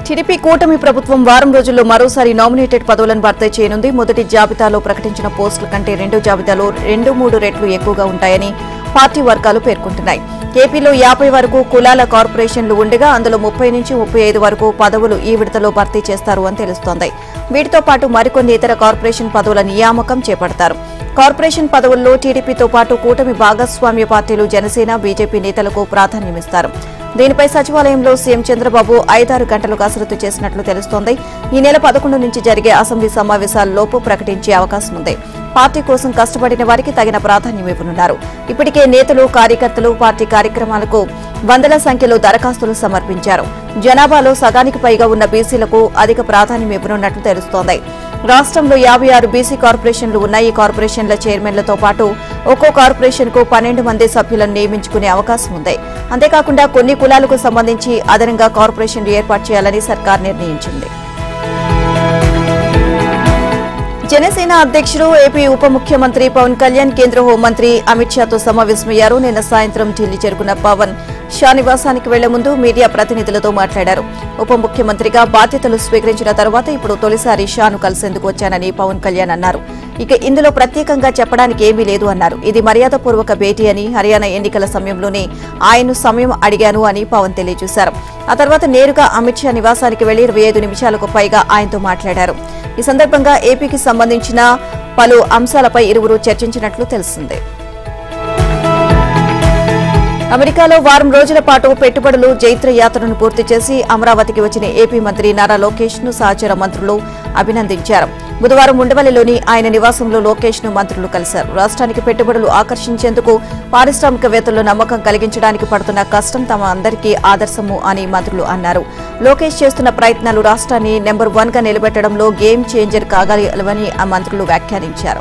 TDP కూటమి ప్రభుత్వం వారం రోజుల్లో మరోసారి నామినేటెడ్ పదవులను భర్తీ చేయనుంది మొదటి జాబితాలో ప్రకటించిన పోస్టుల కంటే రెండో జాబితాలో రెండు మూడు రెట్లు ఎక్కువగా ఉంటాయని పార్టీ వర్గాలు పేర్కొంటున్నాయి ఏపీలో యాభై వరకు కులాల కార్పొరేషన్లు ఉండగా అందులో ముప్పై నుంచి ముప్పై ఐదు వరకు పదవులు ఈ విడతలో భర్తీ చేస్తారు అని తెలుస్తోంది వీటితో పాటు మరికొన్ని ఇతర కార్పొరేషన్ పదవుల నియామకం చేపడతారు కార్పొరేషన్ పదవుల్లో టీడీపీతో పాటు కూటమి భాగస్వామ్య పార్టీలు జనసేన బీజేపీ నేతలకు ప్రాధాన్యమిస్తారు దీనిపై సచివాలయంలో సీఎం చంద్రబాబు ఐదారు గంటలు కసరత్తు చేసినట్లు తెలుస్తోంది ఈ నెల పదకొండు నుంచి జరిగే అసెంబ్లీ సమావేశాల్లోపు ప్రకటించే అవకాశం ఉంది పార్టీ కోసం కష్టపడిన వారికి తగిన ప్రాధాన్యం ఇవ్వనున్నారు ఇప్పటికే నేతలు కార్యకర్తలు పార్టీ కార్యక్రమాలకు వందల సంఖ్యలో దరఖాస్తులు సమర్పించారు జనాభాలో సగానికి పైగా ఉన్న బీసీలకు అధిక ప్రాధాన్యం ఇవ్వనున్నట్లు తెలుస్తోంది రాష్ట్రంలో యాభై ఆరు బీసీ కార్పొరేషన్లు ఉన్నాయి ఈ కార్పొరేషన్ల చైర్మన్లతో పాటు ఒక్కో కార్పొరేషన్ కు పన్నెండు మంది సభ్యులను నియమించుకునే అవకాశం ఉంది అంతేకాకుండా కొన్ని కులాలకు సంబంధించి అదనంగా కార్పొరేషన్లు ఏర్పాటు చేయాలని సర్కార్ నిర్ణయించింది జనసేన అధ్యక్షుడు ఏపీ ఉప ముఖ్యమంత్రి పవన్ కళ్యాణ్ కేంద్ర హోంమంత్రి అమిత్ షాతో సమావేశమయ్యారు నిన్న సాయంత్రం ఢిల్లీ చేరుకున్న పవన్ షా నివాసానికి వెళ్లే ముందు మీడియా ప్రతినిధులతో మాట్లాడారు ఉప ముఖ్యమంత్రిగా బాధ్యతలు స్వీకరించిన తర్వాత ఇప్పుడు తొలిసారి షాను కలిసేందుకు వచ్చానని పవన్ కళ్యాణ్ అన్నారు ఇక ఇందులో ప్రత్యేకంగా చెప్పడానికి ఏమీ లేదు అన్నారు ఇది మర్యాదపూర్వక భేటీ అని హర్యానా ఎన్నికల సమయంలోనే ఆయన్ను సమయం అడిగాను అని పవన్ తెలియజేశారు ఆ తర్వాత నేరుగా అమిత్ షా నివాసానికి వెళ్లి ఇరవై ఐదు నిమిషాలకు పైగా ఆయనతో మాట్లాడారు ఈ సందర్భంగా ఏపీకి సంబంధించిన పలు అంశాలపై ఇరువురు చర్చించినట్లు తెలిసిందే అమెరికాలో వారం రోజుల పాటు పెట్టుబడులు జైత్ర యాత్రను పూర్తి చేసి అమరావతికి వచ్చిన ఏపీ మంత్రి నారా లోకేష్ ను సహచర మంత్రులు అభినందించారు బుధవారం ఉండవల్లిలోని ఆయన నివాసంలో లోకేష్ ను మంత్రులు కలిశారు రాష్ట్రానికి పెట్టుబడులు ఆకర్షించేందుకు పారిశ్రామికవేత్తల్లో నమ్మకం కలిగించడానికి పడుతున్న కష్టం తమ అందరికీ ఆదర్శము అని మంత్రులు అన్నారు లోకేష్ చేస్తున్న ప్రయత్నాలు రాష్ట్రాన్ని నెంబర్ వన్ గా నిలబెట్టడంలో గేమ్ చేంజర్ కాగలవని ఆ మంత్రులు వ్యాఖ్యానించారు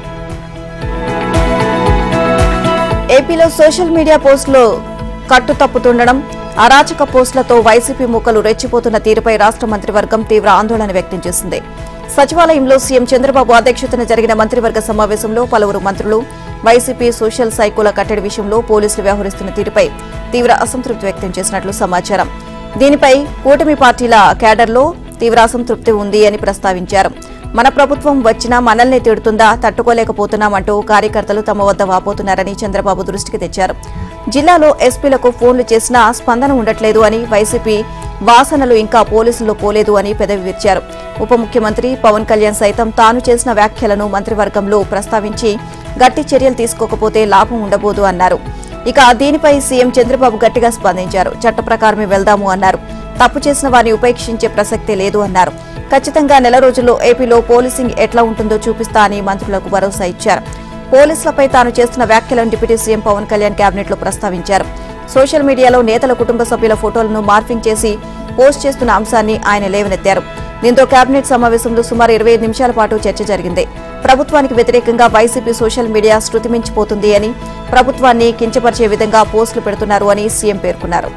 ఏపీలో సోషల్ మీడియా పోస్టులు కట్టు తప్పుతుండడం అరాచక పోస్టులతో వైసీపీ ముక్కలు రెచ్చిపోతున్న తీరుపై రాష్ట్ర మంత్రివర్గం తీవ్ర ఆందోళన వ్యక్తం చేసింది సచివాలయంలో సీఎం చంద్రబాబు అధ్యక్షతన జరిగిన మంత్రివర్గ సమావేశంలో పలువురు మంత్రులు వైసీపీ సోషల్ సైకోల కట్టడి విషయంలో పోలీసులు వ్యవహరిస్తున్న తీరుపై తీవ్ర అసంతృప్తి వ్యక్తం చేసినట్లు సమాచారం దీనిపై కూటమి పార్టీల కేడర్లో తీవ్ర అసంతృప్తి ఉంది అని ప్రస్తావించారు మన ప్రభుత్వం వచ్చినా మనల్ని తిడుతుందా తట్టుకోలేకపోతున్నామంటూ కార్యకర్తలు తమ వద్ద వాపోతున్నారని చంద్రబాబు దృష్టికి తెచ్చారు జిల్లాలో ఎస్పీలకు ఫోన్లు చేసినా స్పందన ఉండట్లేదు అని వైసీపీ వాసనలు ఇంకా పోలీసుల్లో పోలేదు అని పెదవి విరిచారు ఉప ముఖ్యమంత్రి పవన్ కళ్యాణ్ సైతం తాను చేసిన వ్యాఖ్యలను మంత్రివర్గంలో ప్రస్తావించి గట్టి చర్యలు తీసుకోకపోతే లాభం ఉండబోదు అన్నారు ఇక దీనిపై సీఎం చంద్రబాబు గట్టిగా స్పందించారు చట్ట ప్రకారమే వెళ్దాము అన్నారు తప్పు చేసిన వారిని ఉపేక్షించే ప్రసక్తే లేదు అన్నారు ఖచ్చితంగా నెల రోజుల్లో ఏపీలో పోలీసింగ్ ఎట్లా ఉంటుందో చూపిస్తా అని మంత్రులకు భరోసా ఇచ్చారు పోలీసులపై తాను చేస్తున్న వ్యాఖ్యలను deputy CM Pawan Kalyan cabinet లో ప్రస్తావించారు సోషల్ మీడియాలో నేతల కుటుంబ సభ్యుల ఫోటోలను మార్ఫింగ్ చేసి పోస్ట్ చేస్తున్న అంశాన్ని ఆయన లేవనెత్తారు దీంతో కేబినెట్ సమావేశంలో సుమారు ఇరవై ఐదు నిమిషాల పాటు చర్చ జరిగింది ప్రభుత్వానికి వ్యతిరేకంగా వైసీపీ సోషల్ మీడియా శృతిమించిపోతుంది అని ప్రభుత్వాన్ని కించపరిచే విధంగా పోస్టులు పెడుతున్నారు అని సీఎం పేర్కొన్నారు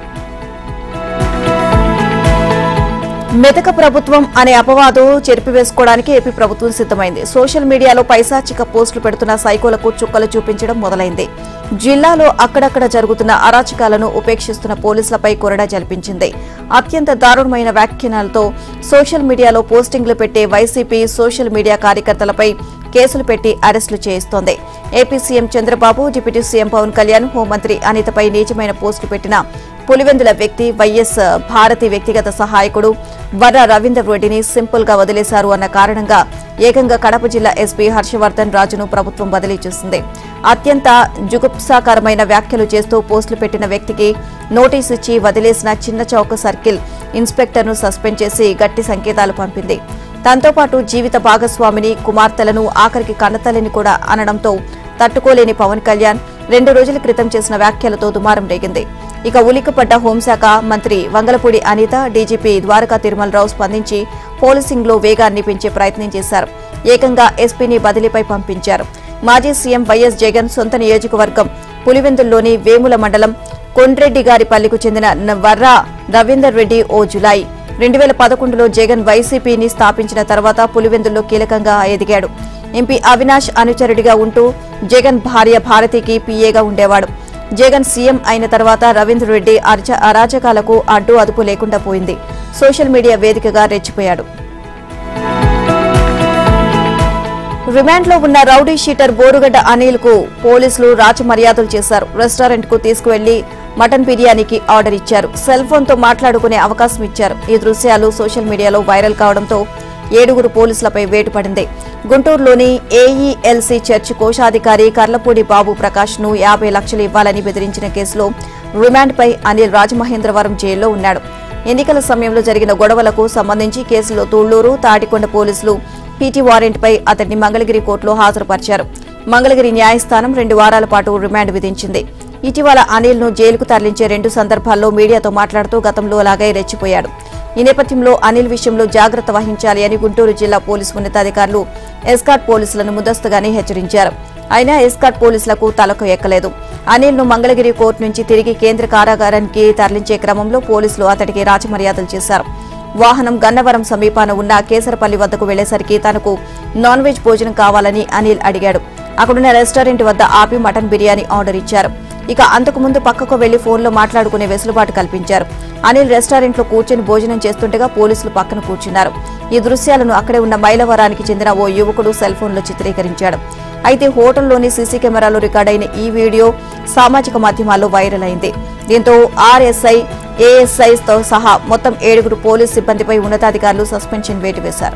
మెతక ప్రభుత్వం అనే అపవాదు చెరిపివేసుకోవడానికి ఏపీ ప్రభుత్వం సిద్దమైంది సోషల్ మీడియాలో పైశాచిక పోస్టులు పెడుతున్న సైకోలకు చుక్కలు చూపించడం మొదలైంది జిల్లాలో అక్కడక్కడ జరుగుతున్న అరాచకాలను ఉపేక్షిస్తున్న పోలీసులపై కొరడా జల్పించింది అత్యంత దారుణమైన వ్యాఖ్యానాలతో సోషల్ మీడియాలో పోస్టింగ్లు పెట్టే వైసీపీ సోషల్ మీడియా కార్యకర్తలపై కేసులు పెట్టి అరెస్టులు చేయిస్తోంది AP CM Chandrababu deputy CM Pawan Kalyan హోంమంత్రి అనితపై నీచమైన పోస్టులు పెట్టిన పులివెందుల వ్యక్తి వైఎస్ భారతి వ్యక్తిగత సహాయకుడు వర్ర రవీందర్ రెడ్డిని సింపుల్ గా వదిలేశారు అన్న కారణంగా ఏకంగా కడప జిల్లా ఎస్పీ హర్షవర్ధన్ రాజును ప్రభుత్వం బదిలీ చేసింది అత్యంత జుగుప్సాకరమైన వ్యాఖ్యలు చేస్తూ పోస్టులు పెట్టిన వ్యక్తికి నోటీసు ఇచ్చి వదిలేసిన చిన్న చౌక సర్కిల్ ఇన్స్పెక్టర్ను సస్పెండ్ చేసి గట్టి సంకేతాలు పంపింది దాంతో పాటు జీవిత భాగస్వామిని కుమార్తెలను ఆఖరికి కన్నతల్లిని కూడా అనడంతో తట్టుకోలేని పవన్ కళ్యాణ్ రెండు రోజుల క్రితం చేసిన వ్యాఖ్యలతో దుమారం రేగింది ఇక ఉలికపడ్డ హోంశాఖ మంత్రి వంగలపూడి అనిత డీజీపీ ద్వారకా తిరుమలరావు స్పందించి పోలీసింగ్లో వేగాన్ని పెంచే ప్రయత్నం చేశారు ఏకంగా ఎస్పీని బదిలీపై పంపించారు మాజీ సీఎం వైఎస్ జగన్ సొంత నియోజకవర్గం పులివెందుల్లోని వేముల మండలం కొండ్రెడ్డి గారి పల్లికు చెందిన న- వర్రా రవీందర్ రెడ్డి ఓ జులై రెండు వేల పదకొండులో జగన్ వైసీపీని స్థాపించిన తర్వాత పులివెందుల్లో కీలకంగా ఎదిగాడు ఎంపీ అవినాష్ అనుచరుడిగా ఉంటూ జగన్ భార్య భారతికి పీఏగా ఉండేవాడు జగన్ సీఎం అయిన తర్వాత రవీంద్ర రెడ్డి అరచ- అరాచకాలకు అడ్డు అదుపు లేకుండా పోయింది సోషల్ మీడియా వేదికగా రెచ్చిపోయాడు రిమాండ్లో ఉన్న రౌడీ షీటర్ బోరుగడ్డ అనిల్ కు పోలీసులు రాచమర్యాదలు చేశారు రెస్టారెంట్ కు తీసుకువెళ్లి మటన్ బిర్యానీకి ఆర్డర్ ఇచ్చారు సెల్ ఫోన్ తో మాట్లాడుకునే అవకాశం ఇచ్చారు ఈ దృశ్యాలు సోషల్ మీడియాలో వైరల్ కావడంతో ఏడుగురు పోలీసులపై వేటు పడింది గుంటూరులోని ఏఈఎల్సీ చర్చ్ కోశాధికారి కర్లపూడి బాబు ప్రకాష్ ను యాభై లక్షలు ఇవ్వాలని బెదిరించిన కేసులో రిమాండ్పై అనిల్ రాజమహేంద్రవరం జైల్లో ఉన్నాడు ఎన్నికల సమయంలో జరిగిన గొడవలకు సంబంధించి కేసులో తుళ్లూరు తాటికొండ పోలీసులు పీటీ వారెంట్పై అతన్ని మంగళగిరి కోర్టులో హాజరుపరిచారు మంగళగిరి న్యాయస్థానం రెండు వారాల పాటు రిమాండ్ విధించింది ఇటీవల అనిల్ ను జైలుకు తరలించే రెండు సందర్భాల్లో మీడియాతో మాట్లాడుతూ గతంలో అలాగే రెచ్చిపోయాడు ఈ నేపథ్యంలో అనిల్ విషయంలో జాగ్రత్త వహించాలి అని గుంటూరు జిల్లా పోలీసు ఉన్నతాధికారులు ఎస్కాట్ పోలీసులను ముందస్తుగానే హెచ్చరించారు అయినా ఎస్కాట్ పోలీసులకు తలకు ఎక్కలేదు అనిల్ ను మంగళగిరి కోర్టు నుంచి తిరిగి కేంద్ర కారాగారానికి తరలించే క్రమంలో పోలీసులు అతడికి రాజమర్యాదలు చేశారు వాహనం గన్నవరం సమీపాన ఉన్న కేసరపల్లి వద్దకు వెళ్లేసరికి తనకు నాన్ వెజ్ భోజనం కావాలని అనిల్ అడిగాడు అక్కడున్న రెస్టారెంట్ వద్ద ఆపి మటన్ బిర్యానీ ఆర్డర్ ఇచ్చారు ఇక అంతకుముందు పక్కకు వెళ్లి ఫోన్లో మాట్లాడుకునే వెసులుబాటు కల్పించారు అనిల్ రెస్టారెంట్లో కూర్చొని భోజనం చేస్తుండగా పోలీసులు పక్కన కూర్చున్నారు ఈ దృశ్యాలను అక్కడే ఉన్న మైలవరానికి చెందిన ఓ యువకుడు సెల్ ఫోన్లో చిత్రీకరించాడు అయితే హోటల్లోని సీసీ కెమెరాలో రికార్డైన ఈ వీడియో సామాజిక మాధ్యమాల్లో వైరల్ అయింది దీంతో ఆర్ఎస్ఐ ఏఎస్ఐతో సహా మొత్తం ఏడుగురు పోలీస్ సిబ్బందిపై ఉన్నతాధికారులు సస్పెన్షన్ వేటు వేశారు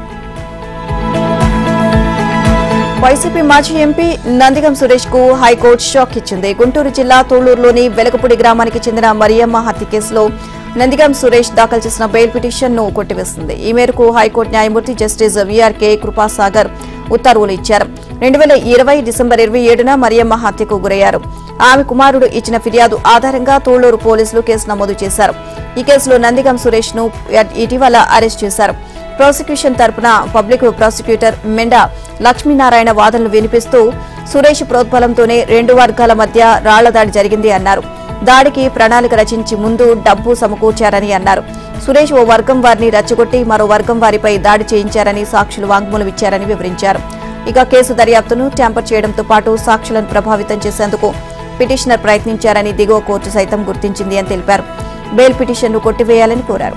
వైసీపీ మాజీ ఎంపీ నందిగం సురేష్ కు హైకోర్టు షాక్ ఇచ్చింది గుంటూరు జిల్లా తూళ్లూరులోని వెలకపూడి గ్రామానికి చెందిన మరియమ్మ హత్య కేసులో నందిగం సురేష్ దాఖలు చేసిన బెయిల్ పిటిషన్ ను కొట్టివేసింది ఈ మేరకు హైకోర్టు న్యాయమూర్తి జస్టిస్ విఆర్కే కృపాసాగర్ ఉత్తర్వులు ఇచ్చారు రెండు వేల ఇరవై డిసెంబర్ ఇరవై ఏడున మరియమ్మ హత్యకు గురయ్యారు ఆమె కుమారుడు ఇచ్చిన ఫిర్యాదు ఆధారంగా తూళ్లూరు పోలీసులు కేసు నమోదు చేశారు ఈ కేసులో నందిగం సురేష్ ను ఇటీవల అరెస్ట్ చేశారు ప్రాసిక్యూషన్ తరపున పబ్లిక్ ప్రాసిక్యూటర్ మెండా లక్ష్మీనారాయణ వాదనలు వినిపిస్తూ సురేష్ ప్రోద్బలంతోనే రెండు వర్గాల మధ్య రాళ్ల దాడి జరిగింది అన్నారు దాడికి ప్రణాళిక రచించి ముందు డబ్బు సమకూర్చారని అన్నారు సురేష్ ఓ వర్గం వారిని రెచ్చగొట్టి మరో వర్గం వారిపై దాడి చేయించారని సాక్షులు వాంగ్మూలం ఇచ్చారని వివరించారు ఇక కేసు దర్యాప్తును ట్యాంపర్ చేయడంతో పాటు సాక్షులను ప్రభావితం చేసేందుకు పిటిషనర్ ప్రయత్నించారని దిగువ కోర్టు సైతం గుర్తించింది అని తెలిపారు బెయిల్ పిటిషన్ను కొట్టివేయాలని కోరారు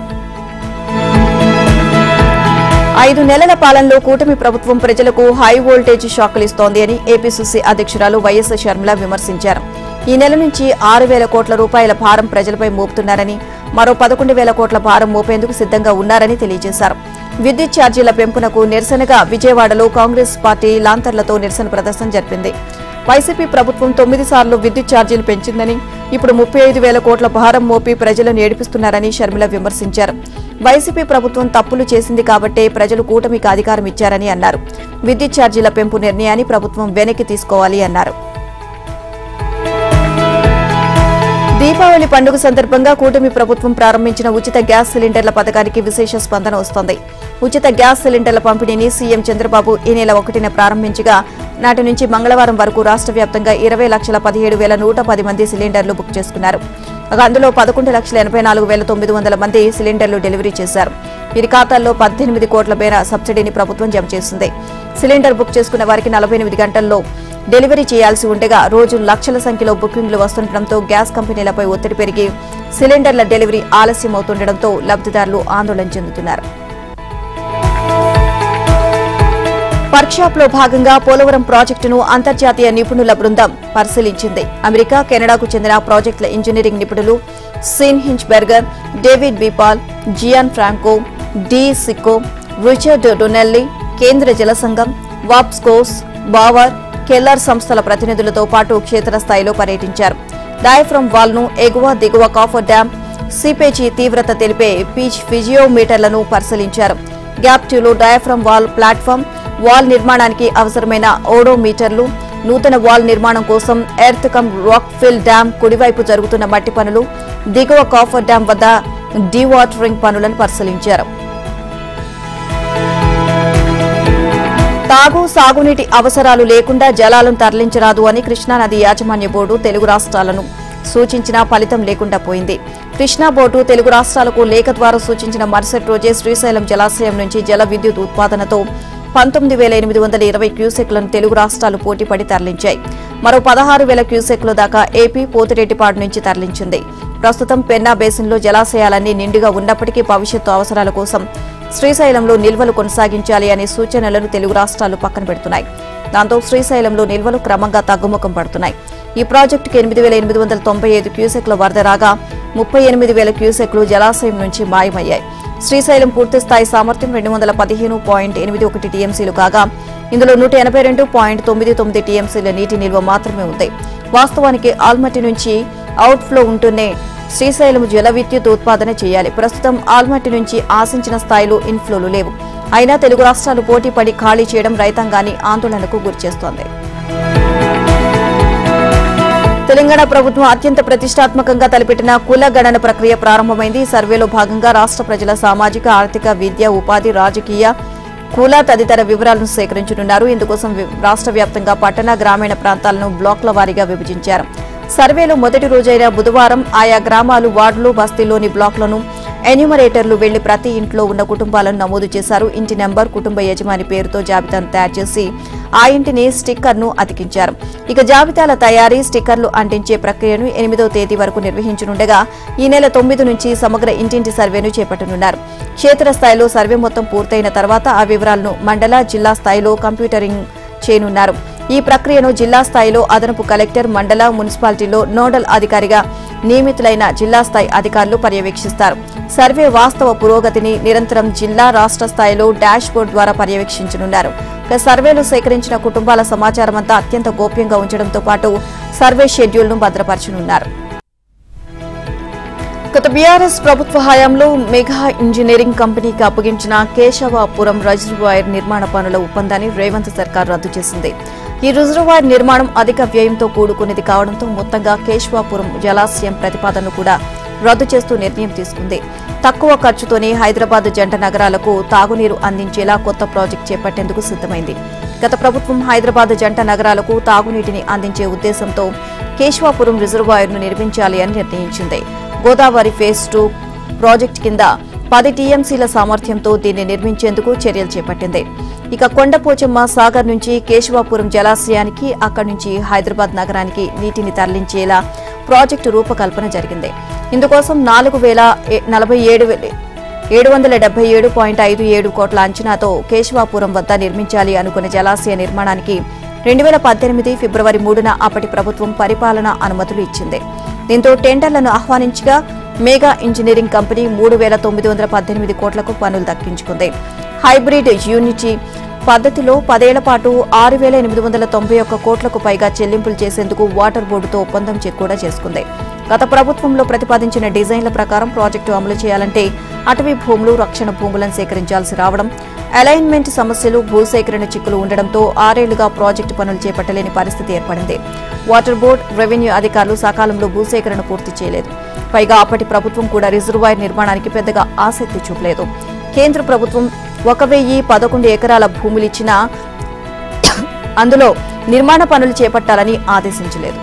ఐదు నెలల పాలనలో కూటమి ప్రభుత్వం ప్రజలకు హై వోల్టేజ్ షాకులు ఇస్తోంది అని ఏపీసీసీ అధ్యక్షురాలు వైఎస్ షర్మిల విమర్శించారు ఈ నెల నుంచి ఆరు వేల కోట్ల రూపాయల భారం ప్రజలపై మోపుతున్నారని మరో పదకొండు వేల కోట్ల భారం మోపేందుకు సిద్ధంగా ఉన్నారని తెలియజేశారు విద్యుత్ ఛార్జీల పెంపునకు నిరసనగా విజయవాడలో కాంగ్రెస్ పార్టీ లాంతర్లతో నిరసన ప్రదర్శన జరిపింది వైసీపీ ప్రభుత్వం తొమ్మిది సార్లు విద్యుత్ ఛార్జీలు పెంచిందని ఇప్పుడు ముప్పై ఐదు వేల కోట్ల భారం మోపి ప్రజలను ఏడిపిస్తున్నారని షర్మిల విమర్శించారు వైసీపీ ప్రభుత్వం తప్పులు చేసింది కాబట్టే ప్రజలు కూటమికి అధికారం ఇచ్చారని అన్నారు విద్యుత్ ఛార్జీల పెంపు నిర్ణయాన్ని ప్రభుత్వం వెనక్కి తీసుకోవాలి అన్నారు దీపావళి పండుగ సందర్భంగా కూటమి ప్రభుత్వం ప్రారంభించిన ఉచిత గ్యాస్ సిలిండర్ల పథకానికి విశేష స్పందన వస్తోంది ఉచిత గ్యాస్ సిలిండర్ల పంపిణీని సీఎం చంద్రబాబు ఈ నెల ఒకటిన ప్రారంభించగా నాటి నుంచి మంగళవారం వరకు రాష్ట్ర వ్యాప్తంగా ఇరవై లక్షల పదిహేడు వేల నూట పది మంది సిలిండర్లు బుక్ చేసుకున్నారు ఇక అందులో పదకొండు లక్షల ఎనభై నాలుగు వేల తొమ్మిది వందల మంది సిలిండర్లు డెలివరీ చేశారు వీరి ఖాతాల్లో పద్దెనిమిది కోట్ల మేర సబ్సిడీని ప్రభుత్వం జమ చేసింది సిలిండర్ బుక్ చేసుకున్న వారికి నలభై ఎనిమిది గంటల్లో డెలివరీ చేయాల్సి ఉండగా రోజు లక్షల సంఖ్యలో బుకింగ్లు వస్తుండటంతో గ్యాస్ కంపెనీలపై ఒత్తిడి పెరిగి సిలిండర్ల డెలివరీ ఆలస్యం అవుతుండటంతో లబ్ధిదారులు ఆందోళన చెందుతున్నారు వర్క్షాప్ లో భాగంగా పోలవరం ప్రాజెక్టును అంతర్జాతీయ నిపుణుల బృందం పరిశీలించింది అమెరికా కెనడాకు చెందిన ప్రాజెక్టుల ఇంజనీరింగ్ నిపుణులు Sean Hinchberger David B Paul Gian Franco Di Cicco Richard Donnelly కేంద్ర జల సంఘం వాప్స్కోస్ బావర్ కెల్లర్ సంస్థల ప్రతినిధులతో పాటు క్షేత్రస్థాయిలో పర్యటించారు డయాఫ్రమ్ వాల్ ను ఎగువ దిగువ కాఫర్ డ్యాం సీపేజీ తీవ్రత తెలిపే పీచ్ ఫిజియోమీటర్లను పరిశీలించారు గ్యాప్ టూలో డయాఫ్రమ్ వాల్ ప్లాట్ఫామ్ వాల్ నిర్మాణానికి అవసరమైన ఓడోమీటర్లు నూతన వాల్ నిర్మాణం కోసం earth cum rock fill dam కుడివైపు జరుగుతున్న మట్టి పనులు దిగువ కాఫర్ డ్యాం వద్ద డీవాటరింగ్ పనులను పరిశీలించారు తాగు సాగునీటి అవసరాలు లేకుండా జలాలను తరలించరాదు అని కృష్ణానది యాజమాన్య బోర్డు తెలుగు రాష్ట్రాలను సూచించినా ఫలితం లేకుండా పోయింది కృష్ణా బోర్డు తెలుగు రాష్ట్రాలకు లేఖ ద్వారా సూచించిన మరుసటి రోజే శ్రీశైలం జలాశయం నుంచి జల విద్యుత్ ఉత్పాదనతో పంతొమ్మిది వేల ఎనిమిది వందల ఇరవై క్యూసెక్లను తెలుగు రాష్ట్రాలు పోటీపడి తరలించాయి మరో పదహారు వేల క్యూసెక్ల దాకా ఏపీ పోతిరెడ్డిపాడు నుంచి తరలించింది ప్రస్తుతం పెన్నా బేసిన్లో జలాశయాలన్నీ నిండుగా ఉన్నప్పటికీ భవిష్యత్తు అవసరాల కోసం శ్రీశైలంలో నిల్వలు కొనసాగించాలి అనే సూచనలను తెలుగు రాష్ట్రాలు పక్కన పెడుతున్నాయి దాంతో శ్రీశైలంలో నిల్వలు క్రమంగా తగ్గుముఖం పడుతున్నాయి ఈ ప్రాజెక్టుకు ఎనిమిది వేల ఎనిమిది వందల తొంభై ఐదు క్యూసెక్ల వరద రాగా ముప్పై ఎనిమిది వేల క్యూసెక్లు జలాశయం నుంచి మాయమయ్యాయి శ్రీశైలం పూర్తి స్థాయి సామర్థ్యం రెండు వందల పదిహేను పాయింట్ ఎనిమిది ఒకటి టీఎంసీలు కాగా ఇందులో నూట ఎనభై రెండు పాయింట్ తొమ్మిది తొమ్మిది టీఎంసీల నీటి నిల్వ మాత్రమే ఉంది వాస్తవానికి ఆల్మట్టి నుంచి అవుట్ఫ్లో ఉంటూనే శ్రీశైలం జల విద్యుత్ ఉత్పాదన చేయాలి ప్రస్తుతం ఆల్మట్టి నుంచి ఆశించిన స్థాయిలో ఇన్ఫ్లోలు లేవు అయినా తెలుగు రాష్ట్రాలు పోటీ పడి ఖాళీ చేయడం రైతాంగాన్ని ఆందోళనకు గురిచేస్తోంది తెలంగాణ ప్రభుత్వం అత్యంత ప్రతిష్టాత్మకంగా తలపెట్టిన కుల గణన ప్రక్రియ ప్రారంభమైంది ఈ సర్వేలో భాగంగా రాష్ట్ర ప్రజల సామాజిక ఆర్థిక విద్య ఉపాధి రాజకీయ కుల తదితర వివరాలను సేకరించనున్నారు ఇందుకోసం వి- రాష్ట్ర వ్యాప్తంగా పట్టణ గ్రామీణ ప్రాంతాలను బ్లాక్ల వారీగా విభజించారు సర్వేలో మొదటి రోజైన బుధవారం ఆయా గ్రామాలు వార్డులు బస్తీల్లోని బ్లాక్లను ఎన్యూమరేటర్లు వెళ్లి ప్రతి ఇంట్లో ఉన్న కుటుంబాలను నమోదు చేశారు ఇంటి నెంబర్ కుటుంబ యజమాని పేరుతో జాబితాను తయారు చేసి ఆ ఇంటిని స్టిక్కర్ను అతికించారు ఇక జాబితాల తయారీ స్టిక్కర్లు అంటించే ప్రక్రియను ఎనిమిదవ తేదీ వరకు నిర్వహించనుండగా ఈ నెల తొమ్మిది నుంచి సమగ్ర ఇంటింటి సర్వేను చేపట్టనున్నారు క్షేత్రస్థాయిలో సర్వే మొత్తం పూర్తయిన తర్వాత ఆ వివరాలను మండల జిల్లా స్థాయిలో కంప్యూటరింగ్ చేయనున్నారు ఈ ప్రక్రియను జిల్లా స్థాయిలో అదనపు కలెక్టర్ మండల మున్సిపాలిటీలో నోడల్ అధికారిగా నియమితులైన జిల్లా స్థాయి అధికారులు పర్యవేక్షిస్తారు సర్వే వాస్తవ పురోగతిని నిరంతరం జిల్లా రాష్ట్ర స్థాయిలో డాష్ బోర్డు ద్వారా పర్యవేక్షించనున్నారు ఇక సర్వేలో సేకరించిన కుటుంబాల సమాచారం అంతా అత్యంత గోప్యంగా ఉంచడంతో పాటు సర్వే షెడ్యూల్ను భద్రపరచనున్నారు గత బీఆర్ఎస్ ప్రభుత్వ హయాంలో మెగా ఇంజనీరింగ్ కంపెనీకి అప్పగించిన కేశవాపురం రిజర్వాయర్ నిర్మాణ పనుల ఒప్పందాన్ని రేవంత్ సర్కార్ రద్దు చేసింది ఈ రిజర్వాయర్ నిర్మాణం అధిక వ్యయంతో కూడుకున్నది కావడంతో మొత్తంగా కేశవాపురం జలాశయం ప్రతిపాదనను కూడా రద్దు చేస్తూ నిర్ణయం తీసుకుంది తక్కువ ఖర్చుతోనే హైదరాబాద్ జంట నగరాలకు తాగునీరు అందించేలా కొత్త ప్రాజెక్టు చేపట్టేందుకు సిద్దమైంది గత ప్రభుత్వం హైదరాబాద్ జంట నగరాలకు తాగునీటిని అందించే ఉద్దేశంతో కేశవాపురం రిజర్వాయర్ను నిర్మించాలి అని నిర్ణయించింది గోదావరి ఫేజ్ టూ ప్రాజెక్టు కింద పది టీఎంసీల సామర్థ్యంతో దీన్ని నిర్మించేందుకు చర్యలు చేపట్టింది ఇక కొండపోచమ్మ సాగర్ నుంచి కేశవాపురం జలాశయానికి అక్కడి నుంచి హైదరాబాద్ నగరానికి నీటిని తరలించేలా ప్రాజెక్టు రూపకల్పన జరిగింది ఇందుకోసం నాలుగు వేల ఏ- నలభై ఏడు వే- ఏడు వందల డెబ్బై ఏడు పాయింట్ ఐదు ఏడు కోట్ల అంచనాతో కేశవాపురం వద్ద నిర్మించాలి అనుకున్న జలాశయ నిర్మాణానికి రెండు వేల పద్దెనిమిది ఫిబ్రవరి మూడున అప్పటి ప్రభుత్వం పరిపాలన అనుమతులు ఇచ్చింది దీంతో టెండర్లను ఆహ్వానించగా మేగా ఇంజనీరింగ్ కంపెనీ మూడు వేల తొమ్మిది వందల పద్దెనిమిది కోట్లకు పనులు దక్కించుకుంది హైబ్రిడ్ యూనిటీ పద్ధతిలో పదేళ్ల పాటు ఆరు వేల ఎనిమిది వందల తొంభై ఒక్క కోట్లకు పైగా చెల్లింపులు చేసేందుకు వాటర్ బోర్డుతో ఒప్పందం చెక్ కూడా చేసుకుంది గత ప్రభుత్వంలో ప్రతిపాదించిన డిజైన్ల ప్రకారం ప్రాజెక్టు అమలు చేయాలంటే అటవీ భూములు రక్షణ భూములను సేకరించాల్సి రావడం అలైన్మెంట్ సమస్యలు భూసేకరణ చిక్కులు ఉండడంతో ఆరేళ్లుగా ప్రాజెక్టు పనులు చేపట్టలేని పరిస్థితి ఏర్పడింది వాటర్ బోర్డు రెవెన్యూ అధికారులు సకాలంలో భూసేకరణ పూర్తి చేయలేదు పైగా అప్పటి ప్రభుత్వం కూడా రిజర్వాయర్ నిర్మాణానికి పెద్దగా ఆసక్తి చూపలేదు కేంద్ర ప్రభుత్వం ఒక వెయ్యి పదకొండు ఎకరాల భూములిచ్చినా అందులో నిర్మాణ పనులు చేపట్టాలని ఆదేశించలేదు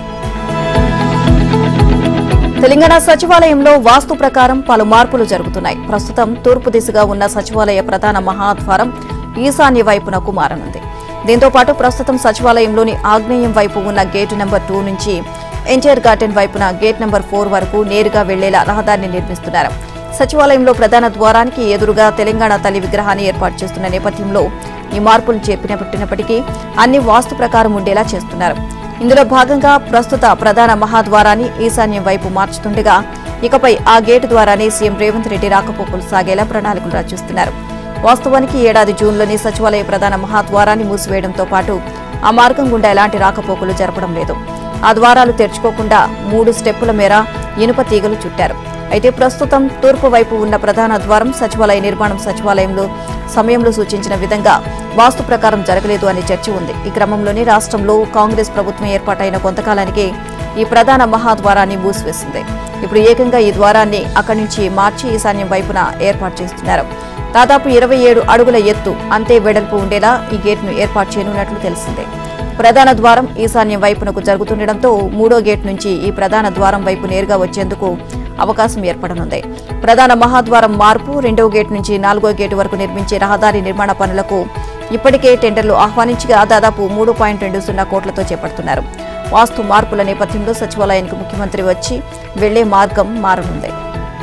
తెలంగాణ సచివాలయంలో వాస్తు ప్రకారం పలు మార్పులు జరుగుతున్నాయి ప్రస్తుతం తూర్పు దిశగా ఉన్న సచివాలయ ప్రధాన మహాద్వారం ఈశాన్య వైపునకు మారనుంది దీంతో పాటు ప్రస్తుతం సచివాలయంలోని ఆగ్నేయం వైపు ఉన్న గేటు నెంబర్ టూ నుంచి ఎంజైర్ గార్డెన్ వైపున గేట్ నెంబర్ ఫోర్ వరకు నేరుగా వెళ్లేలా రహదారిని నిర్మిస్తున్నారు సచివాలయంలో ప్రధాన ద్వారానికి ఎదురుగా తెలంగాణ తల్లి విగ్రహాన్ని ఏర్పాటు చేస్తున్న నేపథ్యంలో ఈ మార్పులు చేపట్టినప్పటికీ అన్ని వాస్తు ప్రకారం ఉండేలా చేస్తున్నారు ఇందులో భాగంగా ప్రస్తుత ప్రధాన మహాద్వారాన్ని ఈశాన్యం వైపు మార్చుతుండగా ఇకపై ఆ గేటు ద్వారానే సీఎం రేవంత్ రెడ్డి రాకపోకలు సాగేలా ప్రణాళికలు రచిస్తున్నారు వాస్తవానికి ఈ ఏడాది జూన్లోని సచివాలయ ప్రధాన మహాద్వారాన్ని మూసివేయడంతో పాటు ఆ మార్గం గుండా ఎలాంటి రాకపోకలు జరపడం లేదు ఆ ద్వారాలు తెరుచుకోకుండా మూడు స్టెప్పుల మేర ఇనుప తీగలు చుట్టారు అయితే ప్రస్తుతం తూర్పు వైపు ఉన్న ప్రధాన ద్వారం సచివాలయ నిర్మాణం సచివాలయంలో సమయంలో సూచించిన విధంగా వాస్తు ప్రకారం జరగలేదు అనే చర్చ ఉంది ఈ క్రమంలోనే రాష్ట్రంలో కాంగ్రెస్ ప్రభుత్వం ఏర్పాటైన కొంతకాలానికి ఈ ప్రధాన మహాద్వారాన్ని మూసివేసింది ఇప్పుడు ఏకంగా ఈ ద్వారాన్ని అక్కడి నుంచి మార్చి ఈశాన్యం వైపున ఏర్పాటు చేస్తున్నారు దాదాపు ఇరవై ఏడు అడుగుల ఎత్తు అంతే వెడల్పు ఉండేలా ఈ గేట్ను ఏర్పాటు చేయనున్నట్లు తెలిసిందే ప్రధాన ద్వారం ఈశాన్యం వైపునకు జరుగుతుండటంతో మూడో గేట్ నుంచి ఈ ప్రధాన ద్వారం వైపు నేరుగా వచ్చేందుకు అవకాశం ఏర్పడనుంది ప్రధాన మహాద్వారం మార్పు రెండవ గేట్ నుంచి నాలుగో గేటు వరకు నిర్మించే రహదారి నిర్మాణ పనులకు ఇప్పటికే టెండర్లు ఆహ్వానించగా దాదాపు మూడు పాయింట్ రెండు సున్నా కోట్లతో చేపడుతున్నారు వాస్తు మార్పుల నేపథ్యంలో సచివాలయానికి ముఖ్యమంత్రి వచ్చి వెళ్లే మార్గం మారనుంది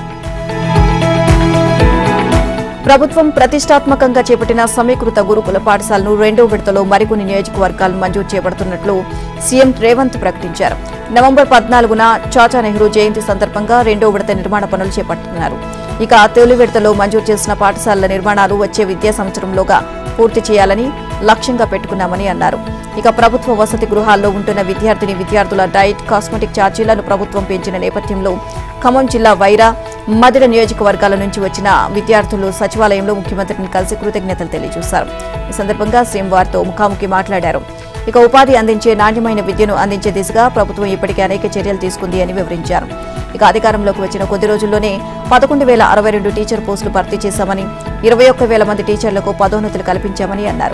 ప్రభుత్వం ప్రతిష్టాత్మకంగా చేపట్టిన సమీకృత గురుకుల పాఠశాలను రెండో విడతలో మరికొన్ని నియోజకవర్గాలు మంజూరు చేపడుతున్నట్లు సీఎం రేవంత్ ప్రకటించారు నవంబర్ పద్నాలుగున చాచా నెహ్రూ జయంతి సందర్భంగా రెండో విడత నిర్మాణ పనులు చేపడుతున్నారు ఇక తొలి విడతలో మంజూరు చేసిన పాఠశాలల నిర్మాణాలు వచ్చే విద్యా సంవత్సరంలోగా పూర్తి చేయాలని లక్ష్యంగా పెట్టుకున్నామని అన్నారు ఇక ప్రభుత్వ వసతి గృహాల్లో ఉంటున్న విద్యార్థిని విద్యార్థుల డైట్ కాస్మెటిక్ ఛార్జీలను ప్రభుత్వం పెంచిన నేపథ్యంలో ఖమ్మం జిల్లా వైరా మదిర నియోజకవర్గాల నుంచి వచ్చిన విద్యార్థులు సచివాలయంలో ముఖ్యమంత్రిని కలిసి కృతజ్ఞతలు తెలియజేశారు ఈ సందర్భంగా సీఎం వారితో ముఖాముఖి మాట్లాడారు ఇక ఉపాధి అందించే నాణ్యమైన విద్యను అందించే దిశగా ప్రభుత్వం ఇప్పటికే అనేక చర్యలు తీసుకుంది అని వివరించారు ఇక అధికారంలోకి వచ్చిన కొద్ది రోజుల్లోనే పదకొండు వేల అరవై రెండు టీచర్ పోస్టులు భర్తీ చేశామని ఇరవై ఒక్క వేల మంది టీచర్లకు పదోన్నతులు కల్పించామని అన్నారు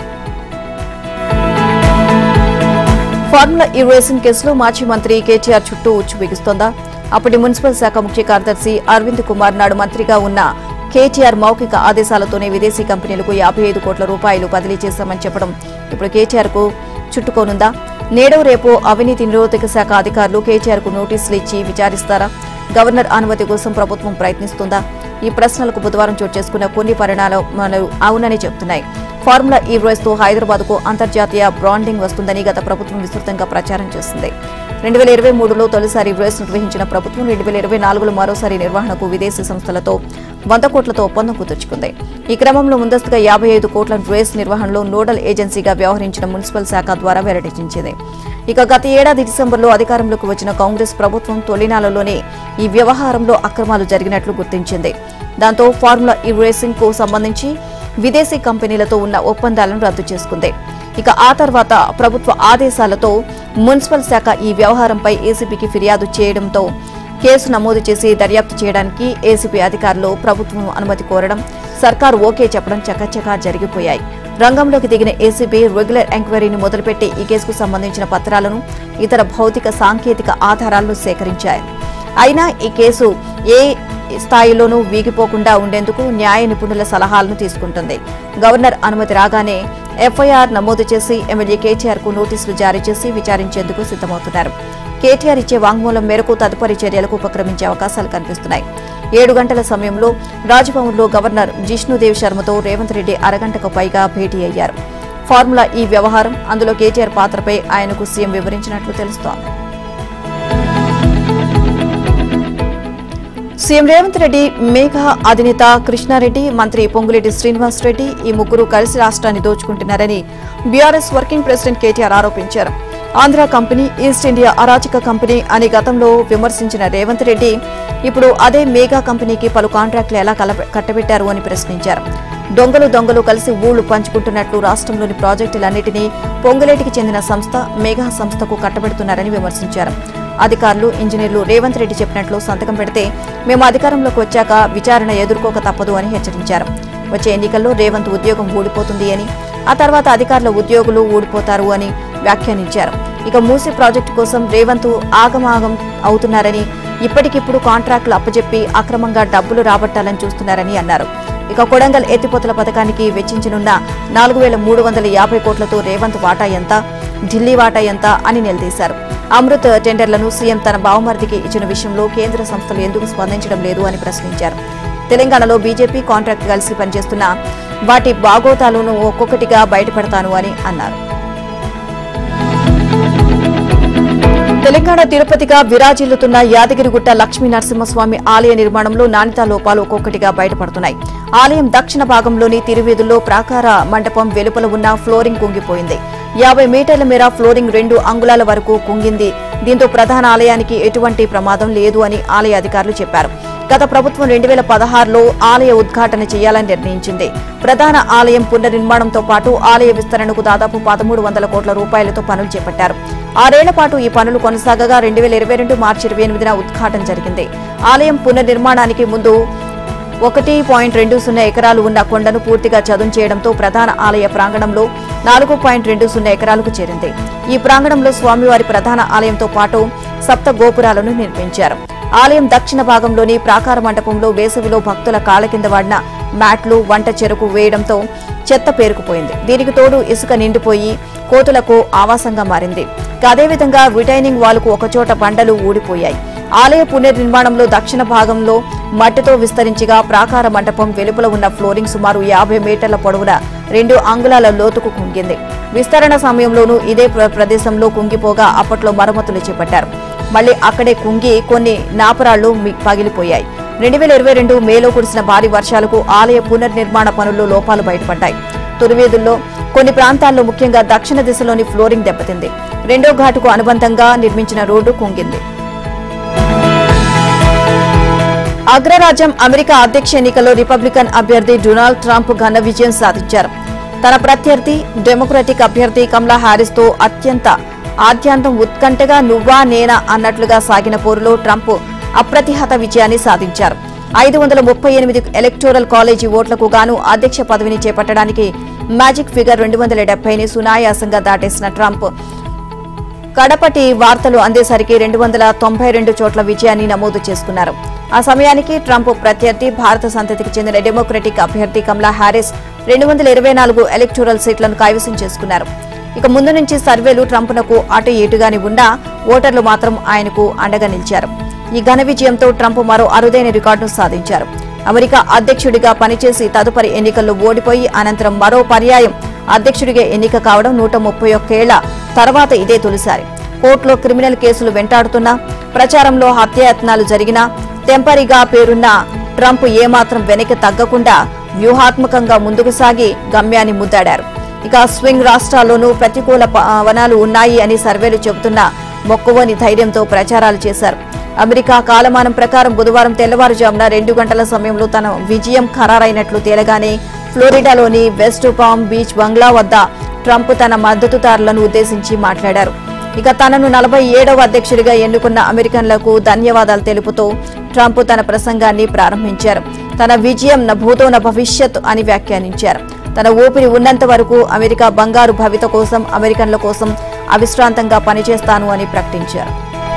ఫార్ములా ఈ రేసింగ్ కేసులో మాజీ మంత్రి కేటీఆర్ చుట్టూ ఉచ్చు బిగుస్తోందా అప్పటి మున్సిపల్ శాఖ ముఖ్య కార్యదర్శి అరవింద్ కుమార్ నాడు మంత్రిగా ఉన్న కేటీఆర్ మౌఖిక ఆదేశాలతోనే విదేశీ కంపెనీలకు యాభై ఐదు కోట్ల రూపాయలు బదిలీ చేశామని చెప్పడం ఇప్పుడు కేటీఆర్ కు చుట్టుకోనుందా నేడో రేపు అవినీతి నిరోధక శాఖ అధికారులు కేటీఆర్ కు నోటీసులు ఇచ్చి విచారిస్తారా గవర్నర్ అనుమతి కోసం ప్రభుత్వం ప్రయత్నిస్తుందా ఈ ప్రశ్నలకు బుధవారం చోటు చేసుకున్న కొన్ని పరిణామాలు అవునని చెబుతున్నాయి ఫార్ములా ఈ రేస్ తో హైదరాబాద్ కు అంతర్జాతీయ బ్రాండింగ్ వస్తుందని గత ప్రభుత్వం విస్తృతంగా ప్రచారం చేసింది రెండు వేల ఇరవై మూడులో తొలిసారి రేస్ నిర్వహించిన ప్రభుత్వం రెండు వేల ఇరవై నాలుగులో మరోసారి నిర్వహణకు విదేశీ సంస్థలతో వంద కోట్లతో ఒప్పందం కుదుర్చుకుంది ఈ క్రమంలో ముందస్తుగా యాభై ఐదు కోట్ల రేస్ నిర్వహణలో నోడల్ ఏజెన్సీగా వ్యవహరించిన మున్సిపల్ శాఖ ద్వారా వెల్లడించింది ఇక గత ఏడాది డిసెంబర్లో అధికారంలోకి వచ్చిన కాంగ్రెస్ ప్రభుత్వం తొలినాళ్లలోనే ఈ వ్యవహారంలో అక్రమాలు జరిగినట్లు గుర్తించింది దాంతో ఫార్ములా ఈ రేసింగ్ కు సంబంధించి విదేశీ కంపెనీలతో ఉన్న ఒప్పందాలను రద్దు చేసుకుంది ఇక ఆ తర్వాత ప్రభుత్వ ఆదేశాలతో మున్సిపల్ శాఖ ఈ వ్యవహారంపై ఏసీబీకి ఫిర్యాదు చేయడంతో కేసు నమోదు చేసి దర్యాప్తు చేయడానికి ఏసీబీ అధికారులు ప్రభుత్వం అనుమతి కోరడం సర్కారు ఓకే చెప్పడం చకచకా జరిగిపోయాయి రంగంలోకి దిగిన ఏసీబీ రెగ్యులర్ ఎంక్వైరీని మొదలుపెట్టి ఈ కేసుకు సంబంధించిన పత్రాలను ఇతర భౌతిక సాంకేతిక ఆధారాలను సేకరించాయి అయినా ఈ కేసు ఏ స్థాయిలోనూ వీగిపోకుండా ఉండేందుకు న్యాయ నిపుణుల సలహాలను తీసుకుంటుంది గవర్నర్ అనుమతి రాగానే ఎఫ్ఐఆర్ నమోదు చేసి ఎమ్మెల్యే కేటీఆర్ కు నోటీసులు జారీ చేసి విచారించేందుకు సిద్దమవుతున్నారు కేటీఆర్ ఇచ్చే వాంగ్మూలం మేరకు తదుపరి చర్యలకు ఉపక్రమించే అవకాశాలు కనిపిస్తున్నాయి ఏడు గంటల సమయంలో రాజ్భవన్లో గవర్నర్ జిష్ణుదేవ్ శర్మతో రేవంత్ రెడ్డి అరగంటకు పైగా భేటీ అయ్యారు ఫార్ములా ఈ వ్యవహారం అందులో కేటీఆర్ పాత్రపై ఆయనకు సీఎం వివరించినట్లు తెలుస్తోంది సీఎం రేవంత్ రెడ్డి మేఘా అధినేత కృష్ణారెడ్డి మంత్రి పొంగులేటి శ్రీనివాస్ రెడ్డి ఈ ముగ్గురు కలిసి రాష్ట్రాన్ని దోచుకుంటున్నారని బీఆర్ఎస్ వర్కింగ్ ప్రెసిడెంట్ కేటీఆర్ ఆరోపించారు ఆంధ్ర కంపెనీ ఈస్ట్ ఇండియా అరాచక కంపెనీ అని గతంలో విమర్శించిన రేవంత్ రెడ్డి ఇప్పుడు అదే మేఘా కంపెనీకి పలు కాంట్రాక్టులు ఎలా కలప- కట్టబెట్టారు అని ప్రశ్నించారు దొంగలు దొంగలు కలిసి ఊళ్లు పంచుకుంటున్నట్లు రాష్ట్రంలోని ప్రాజెక్టులన్నింటినీ పొంగులేటికి చెందిన సంస్థ మేఘా సంస్థకు కట్టబెడుతున్నారని విమర్శించారు అధికారులు ఇంజనీర్లు రేవంత్ రెడ్డి చెప్పినట్లు సంతకం పెడితే మేము అధికారంలోకి వచ్చాక విచారణ ఎదుర్కోక తప్పదు అని హెచ్చరించారు వచ్చే ఎన్నికల్లో రేవంత్ ఉద్యోగం ఊడిపోతుంది అని ఆ తర్వాత అధికారుల ఉద్యోగులు ఊడిపోతారు అని వ్యాఖ్యానించారు ఇక మూసీ ప్రాజెక్టు కోసం రేవంత్ ఆగమాగం అవుతున్నారని ఇప్పటికిప్పుడు కాంట్రాక్టులు అప్పజెప్పి అక్రమంగా డబ్బులు రాబట్టాలని చూస్తున్నారని అన్నారు ఇక కొడంగల్ ఎత్తిపోతల పథకానికి వెచ్చించనున్న నాలుగు వేల మూడు వందల యాభై కోట్లతో రేవంత్ వాటా ఎంత ఢిల్లీ వాటా ఎంత అని నిలదీశారు అమృత్ టెండర్లను సీఎం తన బావమరిదికి ఇచ్చిన విషయంలో కేంద్ర సంస్థలు ఎందుకు స్పందించడం లేదు అని ప్రశ్నించారు తెలంగాణలో బీజేపీ కాంట్రాక్ట్ కలిసి పనిచేస్తున్న వాటి బాగోతాలను ఒక్కొక్కటిగా బయటపెడతాను అని అన్నారు తెలంగాణ తిరుపతిగా విరాజిల్లుతున్న యాదగిరిగుట్ట లక్ష్మీ నరసింహస్వామి ఆలయ నిర్మాణంలో నాణ్యతా లోపాలు ఒక్కొక్కటిగా బయటపడుతున్నాయి ఆలయం దక్షిణ భాగంలోని తిరువీధుల్లో ప్రాకార మండపం వెలుపల ఉన్న ఫ్లోరింగ్ కుంగిపోయింది యాభై మీటర్ల మేర ఫ్లోరింగ్ రెండు అంగుళాల వరకు కుంగింది దీంతో ప్రధాన ఆలయానికి ఎటువంటి ప్రమాదం లేదు అని ఆలయ అధికారులు చెప్పారు గత ప్రభుత్వం రెండు వేల పదహారులో ఆలయ ఉద్ఘాటన చేయాలని నిర్ణయించింది ప్రధాన ఆలయం పునర్నిర్మాణంతో పాటు ఆలయ విస్తరణకు దాదాపు పదమూడు వందల కోట్ల రూపాయలతో పనులు చేపట్టారు ఆరేళ్ల పాటు ఈ పనులు కొనసాగగా రెండు వేల ఇరవై రెండు మార్చి ఇరవై ఎనిమిదిన ఉద్ఘాటన జరిగింది ఆలయం పునర్నిర్మాణానికి ముందు ఒకటి పాయింట్ రెండు సున్నా ఎకరాలు ఉన్న కొండను పూర్తిగా చదును చేయడంతో ప్రధాన ఆలయ ప్రాంగణంలో నాలుగు పాయింట్ రెండు సున్నా ఎకరాలకు చేరింది ఈ ప్రాంగణంలో స్వామివారి ప్రధాన ఆలయంతో పాటు సప్త గోపురాలను నిర్మించారు ఆలయం దక్షిణ భాగంలోని ప్రాకార మండపంలో వేసవిలో భక్తుల కాళ్ల కింద వాడిన మ్యాట్లు వంట చెరుకు వేయడంతో చెత్త పేరుకుపోయింది దీనికి తోడు ఇసుక నిండిపోయి కోతులకు ఆవాసంగా మారింది ఇక అదేవిధంగా రిటైనింగ్ వాల్కు ఒకచోట బండలు ఊడిపోయాయి ఆలయ పునర్నిర్మాణంలో దక్షిణ భాగంలో మట్టితో విస్తరించిగా ప్రాకార మండపం వెలుపల ఉన్న ఫ్లోరింగ్ సుమారు యాభై మీటర్ల పొడవున రెండు అంగుళాల లోతుకు కుంగింది విస్తరణ సమయంలోనూ ఇదే ప్ర- ప్రదేశంలో కుంగిపోగా అప్పట్లో మరమ్మతులు చేపట్టారు మళ్లీ అక్కడే కుంగి కొన్ని నాపరాళ్లు మి- పగిలిపోయాయి రెండు వేల ఇరవై రెండు మేలో కురిసిన భారీ వర్షాలకు ఆలయ పునర్నిర్మాణ పనుల్లో లోపాలు బయటపడ్డాయి తురివేదుల్లో కొన్ని ప్రాంతాల్లో ముఖ్యంగా దక్షిణ దిశలోని ఫ్లోరింగ్ దెబ్బతింది రెండో ఘాటుకు అనుబంధంగా నిర్మించిన రోడ్డు కుంగింది అగ్రరాజ్యం అమెరికా అధ్యక్ష ఎన్నికల్లో రిపబ్లికన్ అభ్యర్థి డొనాల్డ్ ట్రంప్ ఘన విజయం సాధించారు తన ప్రత్యర్థి డెమోక్రటిక్ అభ్యర్థి కమలా హ్యారిస్ తో అత్యంత ఆద్యాంతం ఉత్కంఠగా నువ్వా నేనా అన్నట్లుగా సాగిన పోరులో ట్రంప్ అప్రతిహత విజయాన్ని సాధించారు ఐదు వందల ముప్పై ఎనిమిది ఎలక్టోరల్ కాలేజీ ఓట్లకు గాను అధ్యక్ష పదవిని చేపట్టడానికి మ్యాజిక్ ఫిగర్ రెండు వందల డెబ్బైని సునాయాసంగా దాటేసిన ట్రంప్ కడపటి వార్తలు అందేసరికి రెండు వందల తొంభై రెండు చోట్ల విజయాన్ని నమోదు చేసుకున్నారు ఆ సమయానికి ట్రంప్ ప్రత్యర్థి భారత సంతతికి చెందిన డెమోక్రటిక్ అభ్యర్థి కమలా హ్యారిస్ రెండు వందల ఇరవై నాలుగు ఎలక్టోరల్ సీట్లను కైవసం చేసుకున్నారు ఇక ముందు నుంచి సర్వేలు ట్రంప్నకు అటు ఇటుగాని ఉన్నా ఓటర్లు మాత్రం ఆయనకు అండగా నిలిచారు ఈ ఘన విజయంతో ట్రంప్ మరో అరుదైన రికార్డును సాధించారు అమెరికా అధ్యక్షుడిగా పనిచేసి తదుపరి ఎన్నికల్లో ఓడిపోయి అనంతరం మరో పర్యాయం అధ్యక్షుడిగా ఎన్నిక కావడం నూట ముప్పై ఒక్కేళ్ల తర్వాత ఇదే తొలిసారి కోర్టులో క్రిమినల్ కేసులు వెంటాడుతున్నా ప్రచారంలో హత్యాయత్నాలు జరిగినా టెంపరీగా పేరున్న ట్రంప్ ఏమాత్రం వెనక్కి తగ్గకుండా వ్యూహాత్మకంగా ముందుకు సాగి గమ్యాన్ని ముద్దాడారు ఇక స్వింగ్ రాష్ట్రాల్లోనూ ప్రతికూల పవనాలు ఉన్నాయి అని సర్వేలు చెబుతున్నా మొక్కువని ధైర్యంతో ప్రచారాలు చేశారు అమెరికా కాలమానం ప్రకారం బుధవారం తెల్లవారుజామున రెండు గంటల సమయంలో తన విజయం ఖరారైనట్లు తేలగానే ఫ్లోరిడాలోని వెస్ట్ పామ్ బీచ్ బంగ్లా వద్ద ట్రంప్ తన మద్దతుదారులను ఉద్దేశించి మాట్లాడారు ఇక తనను నలభై ఏడవ అధ్యక్షుడిగా ఎన్నుకున్న అమెరికన్లకు ధన్యవాదాలు తెలుపుతూ ట్రంప్ తన ప్రసంగాన్ని ప్రారంభించారు తన విజయం నా భూతో నా భవిష్యత్ అని వ్యాఖ్యానించారు తన ఊపిరి ఉన్నంత వరకు అమెరికా బంగారు భవిత కోసం అమెరికన్ల కోసం అవిశ్రాంతంగా పనిచేస్తాను అని ప్రకటించారు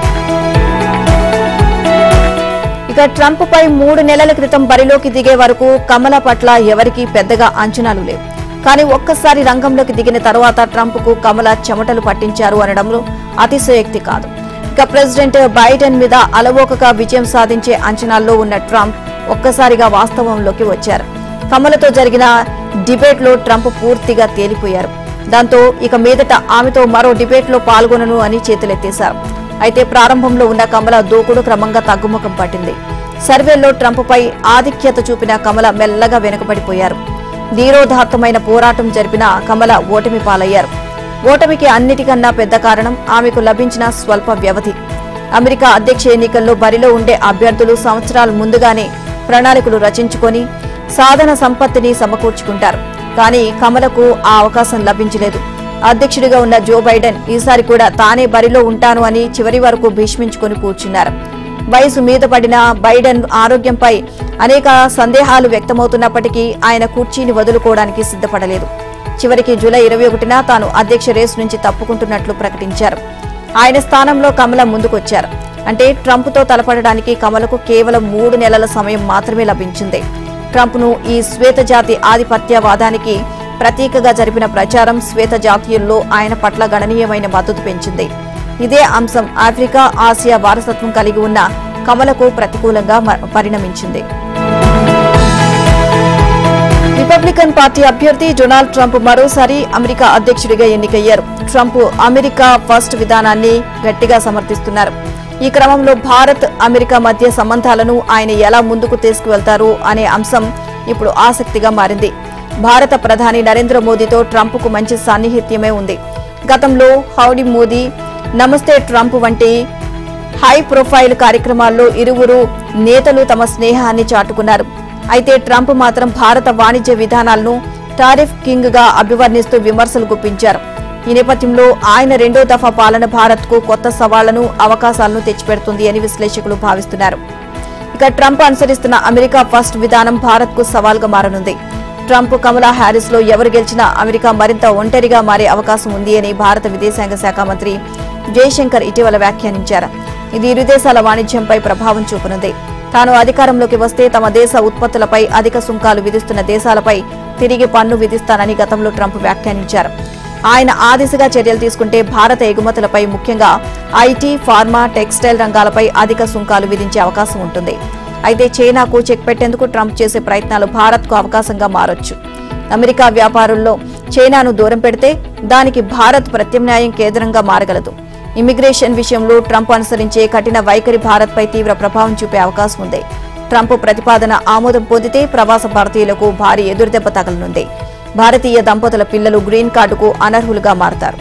ఇక ట్రంప్ పై మూడు నెలల క్రితం బరిలోకి దిగే వరకు కమల పట్ల ఎవరికీ పెద్దగా అంచనాలు లేవు కానీ ఒక్కసారి రంగంలోకి దిగిన తర్వాత ట్రంప్ కు కమల చెమటలు పట్టించారు అనడంలో అతిశయోక్తి కాదు ఇక ప్రెసిడెంట్ బైడెన్ మీద అలవోకగా విజయం సాధించే అంచనాల్లో ఉన్న ట్రంప్ ఒక్కసారిగా వాస్తవంలోకి వచ్చారు కమలతో జరిగిన డిబేట్ లో ట్రంప్ పూర్తిగా తేలిపోయారు దాంతో ఇక మీదట ఆమెతో మరో డిబేట్ లో పాల్గొనను అని చేతులెత్తేశారు అయితే ప్రారంభంలో ఉన్న కమల దూకుడు క్రమంగా తగ్గుముఖం పట్టింది సర్వేల్లో ట్రంప్ పై ఆధిక్యత చూపిన కమల మెల్లగా వెనుకబడిపోయారు ధీరోదాత్తమైన పోరాటం జరిపిన కమల ఓటమి పాలయ్యారు ఓటమికి అన్నిటికన్నా పెద్ద కారణం ఆమెకు లభించిన స్వల్ప వ్యవధి అమెరికా అధ్యక్ష ఎన్నికల్లో బరిలో ఉండే అభ్యర్థులు సంవత్సరాల ముందుగానే ప్రణాళికలు రచించుకొని సాధన సంపత్తిని సమకూర్చుకుంటారు కానీ కమలకు ఆ అవకాశం లభించలేదు అధ్యక్షుడిగా ఉన్న జో బైడెన్ ఈసారి కూడా తానే బరిలో ఉంటాను అని చివరి వరకు భీష్మించుకొని కూర్చున్నారు వయసు మీద పడిన బైడెన్ ఆరోగ్యంపై అనేక సందేహాలు వ్యక్తమవుతున్నప్పటికీ ఆయన కుర్చీని వదులుకోవడానికి సిద్ధపడలేదు చివరికి జూలై ఇరవై ఒకటిన తాను అధ్యక్ష రేసు నుంచి తప్పుకుంటున్నట్లు ప్రకటించారు ఆయన స్థానంలో కమల ముందుకొచ్చారు అంటే ట్రంప్తో తలపడడానికి కమలకు కేవలం మూడు నెలల సమయం మాత్రమే లభించింది ట్రంప్ను ఈ శ్వేత జాతి ఆధిపత్యవాదానికి ప్రతీకగా జరిపిన ప్రచారం శ్వేత జాతీయుల్లో ఆయన పట్ల గణనీయమైన మద్దతు పెంచింది ఇదే అంశం ఆఫ్రికా ఆసియా వారసత్వం కలిగి ఉన్న కమలకు ప్రతికూలంగా మ- పరిణమించింది రిపబ్లికన్ పార్టీ అభ్యర్థి డొనాల్డ్ ట్రంప్ మరోసారి అమెరికా అధ్యక్షుడిగా ఎన్నికయ్యారు ట్రంప్ అమెరికా ఫస్ట్ విధానాన్ని గట్టిగా సమర్థిస్తున్నారు ఈ క్రమంలో భారత్ అమెరికా మధ్య సంబంధాలను ఆయన ఎలా ముందుకు తీసుకువెళ్తారు అనే అంశం ఇప్పుడు ఆసక్తిగా మారింది భారత ప్రధాని నరేంద్ర మోదీతో ట్రంప్కు మంచి సాన్నిహిత్యమే ఉంది గతంలో హౌడీ మోదీ నమస్తే ట్రంప్ వంటి హై ప్రొఫైల్ కార్యక్రమాల్లో ఇరువురు నేతలు తమ స్నేహాన్ని చాటుకున్నారు అయితే ట్రంప్ మాత్రం భారత వాణిజ్య విధానాలను టారిఫ్ కింగ్ గా అభివర్ణిస్తూ విమర్శలు గుప్పించారు ఈ నేపథ్యంలో ఆయన రెండో దఫా పాలన భారత్ కు కొత్త సవాళ్లను అవకాశాలను తెచ్చిపెడుతుంది అని విశ్లేషకులు భావిస్తున్నారు ఇక ట్రంప్ అనుసరిస్తున్న అమెరికా ఫస్ట్ విధానం భారత్ కు సవాల్గా మారనుంది ట్రంప్ కమలా హ్యారిస్ లో ఎవరు గెలిచినా అమెరికా మరింత ఒంటరిగా మారే అవకాశం ఉంది అని భారత విదేశాంగ శాఖ మంత్రి జయశంకర్ ఇటీవల వ్యాఖ్యానించారు ఇది ఇరు దేశాల వాణిజ్యంపై ప్రభావం చూపనుంది తాను అధికారంలోకి వస్తే తమ దేశ ఉత్పత్తులపై అధిక సుంకాలు విధిస్తున్న దేశాలపై తిరిగి పన్ను విధిస్తానని గతంలో ట్రంప్ వ్యాఖ్యానించారు ఆయన ఆ దిశగా చర్యలు తీసుకుంటే భారత ఎగుమతులపై ముఖ్యంగా ఐటీ ఫార్మా టెక్స్టైల్ రంగాలపై అధిక సుంకాలు విధించే అవకాశం ఉంటుంది అయితే చైనాకు చెక్ పెట్టేందుకు ట్రంప్ చేసే ప్రయత్నాలు భారత్కు అవకాశంగా మారొచ్చు అమెరికా వ్యాపారుల్లో చైనాను దూరం పెడితే దానికి భారత్ ప్రత్యామ్నాయం కేంద్రంగా మారగలదు ఇమిగ్రేషన్ విషయంలో ట్రంప్ అనుసరించే కఠిన వైఖరి భారత్పై తీవ్ర ప్రభావం చూపే అవకాశం ఉంది ట్రంప్ ప్రతిపాదన ఆమోదం పొందితే ప్రవాస భారతీయులకు భారీ ఎదురుదెబ్బ తగలనుంది భారతీయ దంపతుల పిల్లలు గ్రీన్ కార్డుకు అనర్హులుగా మారతారు